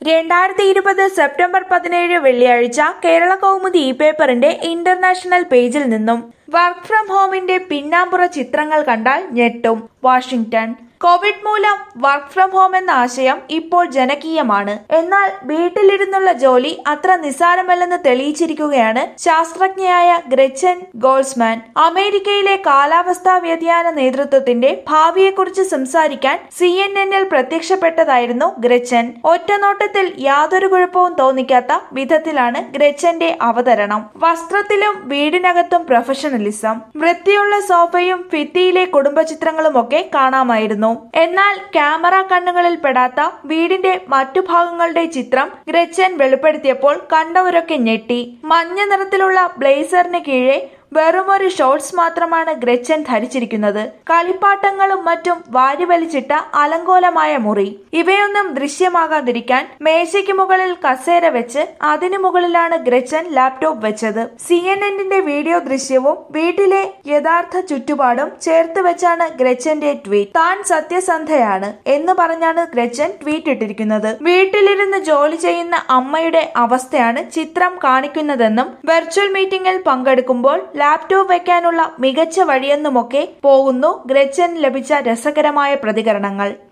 രണ്ടായിരത്തി ഇരുപത് സെപ്റ്റംബർ പതിനേഴ് വെള്ളിയാഴ്ച കേരള കൗമുദി ഇ പേപ്പറിന്റെ ഇന്റർനാഷണൽ പേജിൽ നിന്നും വർക്ക് ഫ്രം ഹോമിന്റെ പിന്നാമ്പുറ ചിത്രങ്ങൾ കണ്ടാൽ ഞെട്ടും വാഷിംഗ്ടൺ കോവിഡ് മൂലം വർക്ക് ഫ്രം ഹോം എന്ന ആശയം ഇപ്പോൾ ജനകീയമാണ് എന്നാൽ വീട്ടിലിരുന്നുള്ള ജോലി അത്ര നിസ്സാരമല്ലെന്ന് തെളിയിച്ചിരിക്കുകയാണ് ശാസ്ത്രജ്ഞയായ ഗ്രച്ചൻ ഗോൾസ്മാൻ അമേരിക്കയിലെ കാലാവസ്ഥാ വ്യതിയാന നേതൃത്വത്തിന്റെ ഭാവിയെക്കുറിച്ച് സംസാരിക്കാൻ സി എൻ എന്നിൽ പ്രത്യക്ഷപ്പെട്ടതായിരുന്നു ഗ്രച്ചൻ ഒറ്റനോട്ടത്തിൽ യാതൊരു കുഴപ്പവും തോന്നിക്കാത്ത വിധത്തിലാണ് ഗ്രച്ചന്റെ അവതരണം വസ്ത്രത്തിലും വീടിനകത്തും പ്രൊഫഷണലിസം വൃത്തിയുള്ള സോഫയും ഭിത്തിയിലെ കുടുംബചിത്രങ്ങളുമൊക്കെ കാണാമായിരുന്നു എന്നാൽ ക്യാമറ കണ്ണുകളിൽ പെടാത്ത വീടിന്റെ മറ്റു ഭാഗങ്ങളുടെ ചിത്രം ഗ്രച്ചൻ വെളിപ്പെടുത്തിയപ്പോൾ കണ്ടവരൊക്കെ ഞെട്ടി മഞ്ഞ നിറത്തിലുള്ള ബ്ലേസറിന് കീഴെ വെറുമൊരു ഷോർട്സ് മാത്രമാണ് ഗ്രച്ചൻ ധരിച്ചിരിക്കുന്നത് കളിപ്പാട്ടങ്ങളും മറ്റും വാരിവലിച്ചിട്ട അലങ്കോലമായ മുറി ഇവയൊന്നും ദൃശ്യമാകാതിരിക്കാൻ മേശയ്ക്ക് മുകളിൽ കസേര വെച്ച് അതിനു മുകളിലാണ് ഗ്രച്ചൻ ലാപ്ടോപ്പ് വെച്ചത് സി എൻ എന്നിന്റെ വീഡിയോ ദൃശ്യവും വീട്ടിലെ യഥാർത്ഥ ചുറ്റുപാടും ചേർത്ത് വെച്ചാണ് ഗ്രച്ചന്റെ ട്വീറ്റ് താൻ സത്യസന്ധയാണ് എന്ന് പറഞ്ഞാണ് ഗ്രച്ചൻ ട്വീറ്റ് ഇട്ടിരിക്കുന്നത് വീട്ടിലിരുന്ന് ജോലി ചെയ്യുന്ന അമ്മയുടെ അവസ്ഥയാണ് ചിത്രം കാണിക്കുന്നതെന്നും വെർച്വൽ മീറ്റിംഗിൽ പങ്കെടുക്കുമ്പോൾ ലാപ്ടോപ്പ് വെക്കാനുള്ള മികച്ച വഴിയെന്നുമൊക്കെ പോകുന്നു ഗ്രച്ചൻ ലഭിച്ച രസകരമായ പ്രതികരണങ്ങൾ